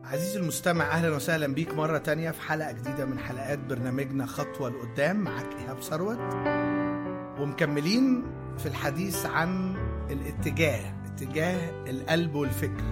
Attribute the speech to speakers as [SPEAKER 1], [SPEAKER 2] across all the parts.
[SPEAKER 1] عزيزي المستمع اهلا وسهلا بيك مره تانية في حلقه جديده من حلقات برنامجنا خطوه لقدام معاك ايهاب ثروت ومكملين في الحديث عن الاتجاه اتجاه القلب والفكر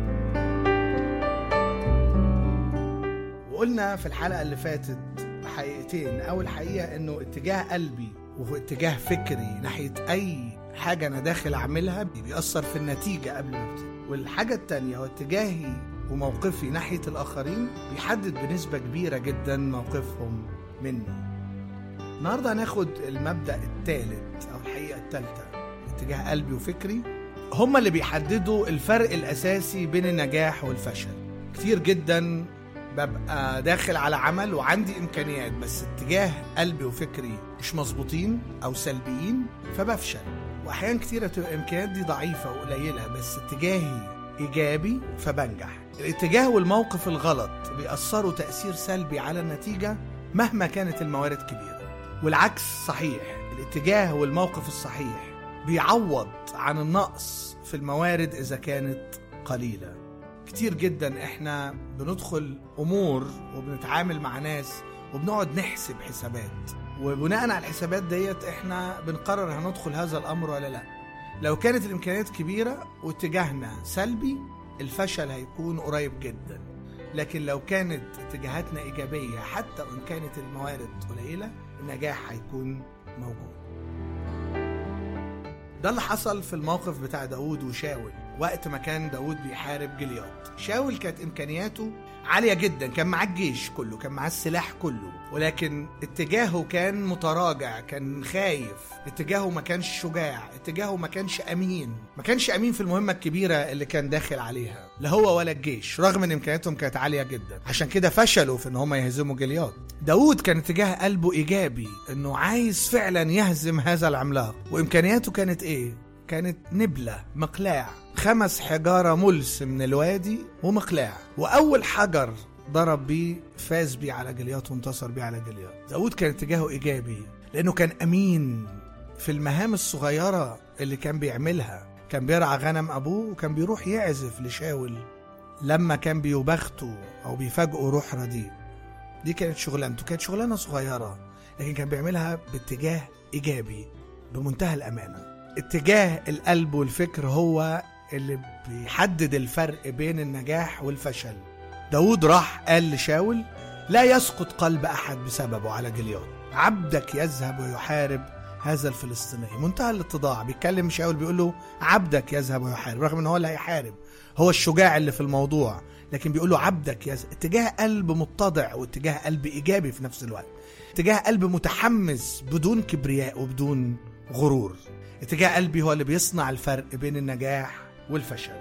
[SPEAKER 1] وقلنا في الحلقه اللي فاتت حقيقتين اول حقيقه انه اتجاه قلبي واتجاه فكري ناحيه اي حاجه انا داخل اعملها بيأثر في النتيجه قبل ما ابتدي والحاجه التانية هو اتجاهي وموقفي ناحيه الاخرين بيحدد بنسبه كبيره جدا موقفهم مني النهارده هناخد المبدا الثالث او الحقيقه الثالثه اتجاه قلبي وفكري هما اللي بيحددوا الفرق الاساسي بين النجاح والفشل كتير جدا ببقى داخل على عمل وعندي امكانيات بس اتجاه قلبي وفكري مش مظبوطين او سلبيين فبفشل واحيان كتيره بتبقى الامكانيات دي ضعيفه وقليله بس اتجاهي ايجابي فبنجح الاتجاه والموقف الغلط بيأثروا تأثير سلبي على النتيجة مهما كانت الموارد كبيرة والعكس صحيح الاتجاه والموقف الصحيح بيعوض عن النقص في الموارد إذا كانت قليلة كتير جدا احنا بندخل أمور وبنتعامل مع ناس وبنقعد نحسب حسابات وبناء على الحسابات ديت احنا بنقرر هندخل هذا الأمر ولا لا لو كانت الإمكانيات كبيرة واتجاهنا سلبي الفشل هيكون قريب جدا لكن لو كانت اتجاهاتنا إيجابية حتى وإن كانت الموارد قليلة النجاح هيكون موجود ده اللي حصل في الموقف بتاع داود وشاول وقت ما كان داود بيحارب جلياد شاول كانت إمكانياته عالية جدا كان معاه الجيش كله كان معاه السلاح كله ولكن اتجاهه كان متراجع كان خايف اتجاهه ما كانش شجاع اتجاهه ما كانش أمين ما كانش أمين في المهمة الكبيرة اللي كان داخل عليها لا هو ولا الجيش رغم ان امكانياتهم كانت عالية جدا عشان كده فشلوا في ان هم يهزموا جلياد داود كان اتجاه قلبه إيجابي انه عايز فعلا يهزم هذا العملاق وامكانياته كانت ايه كانت نبلة مقلاع خمس حجارة ملس من الوادي ومقلاع وأول حجر ضرب بيه فاز بيه على جليات وانتصر بيه على جليات داود كان اتجاهه إيجابي لأنه كان أمين في المهام الصغيرة اللي كان بيعملها كان بيرعى غنم أبوه وكان بيروح يعزف لشاول لما كان بيبخته أو بيفاجئه روح رديء دي كانت شغلانته كانت شغلانة صغيرة لكن كان بيعملها باتجاه إيجابي بمنتهى الأمانة اتجاه القلب والفكر هو اللي بيحدد الفرق بين النجاح والفشل داود راح قال لشاول لا يسقط قلب أحد بسببه على جلياد عبدك يذهب ويحارب هذا الفلسطيني منتهى الاتضاع بيتكلم شاول بيقول له عبدك يذهب ويحارب رغم ان هو اللي هيحارب هو الشجاع اللي في الموضوع لكن بيقول له عبدك يذهب اتجاه قلب متضع واتجاه قلب ايجابي في نفس الوقت اتجاه قلب متحمس بدون كبرياء وبدون غرور اتجاه قلبي هو اللي بيصنع الفرق بين النجاح والفشل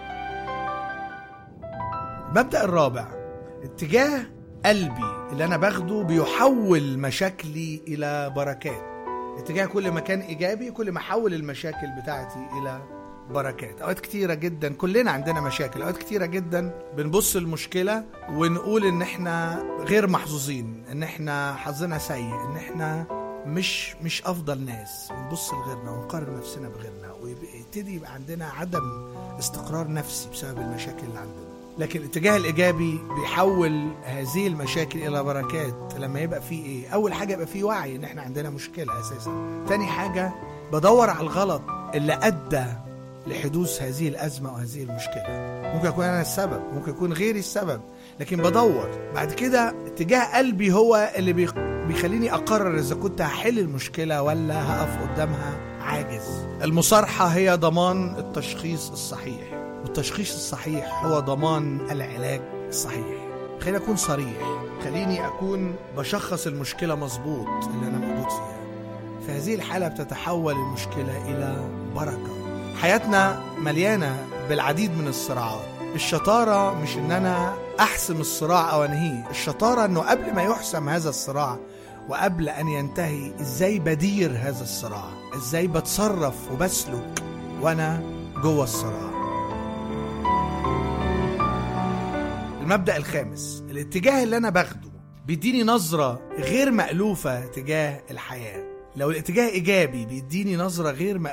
[SPEAKER 1] المبدأ الرابع اتجاه قلبي اللي انا باخده بيحول مشاكلي الى بركات اتجاه كل ما كان ايجابي كل ما احول المشاكل بتاعتي الى بركات اوقات كتيره جدا كلنا عندنا مشاكل اوقات كتيره جدا بنبص المشكله ونقول ان احنا غير محظوظين ان احنا حظنا سيء ان احنا مش مش افضل ناس ونبص لغيرنا ونقارن نفسنا بغيرنا ويبتدي يبقى عندنا عدم استقرار نفسي بسبب المشاكل اللي عندنا لكن الاتجاه الايجابي بيحول هذه المشاكل الى بركات لما يبقى فيه ايه اول حاجه يبقى فيه وعي ان احنا عندنا مشكله اساسا تاني حاجه بدور على الغلط اللي ادى لحدوث هذه الازمه وهذه المشكله ممكن اكون انا السبب ممكن يكون غيري السبب لكن بدور بعد كده اتجاه قلبي هو اللي بيخ... بيخليني اقرر اذا كنت هحل المشكله ولا هقف قدامها عاجز المصارحه هي ضمان التشخيص الصحيح والتشخيص الصحيح هو ضمان العلاج الصحيح خليني اكون صريح خليني اكون بشخص المشكله مظبوط اللي انا موجود فيها في هذه الحاله بتتحول المشكله الى بركه حياتنا مليانه بالعديد من الصراعات الشطاره مش ان انا احسم الصراع او انهيه الشطاره انه قبل ما يحسم هذا الصراع وقبل ان ينتهي ازاي بدير هذا الصراع ازاي بتصرف وبسلك وانا جوه الصراع المبدا الخامس الاتجاه اللي انا باخده بيديني نظره غير مألوفه تجاه الحياه لو الاتجاه ايجابي بيديني نظره غير مألوفة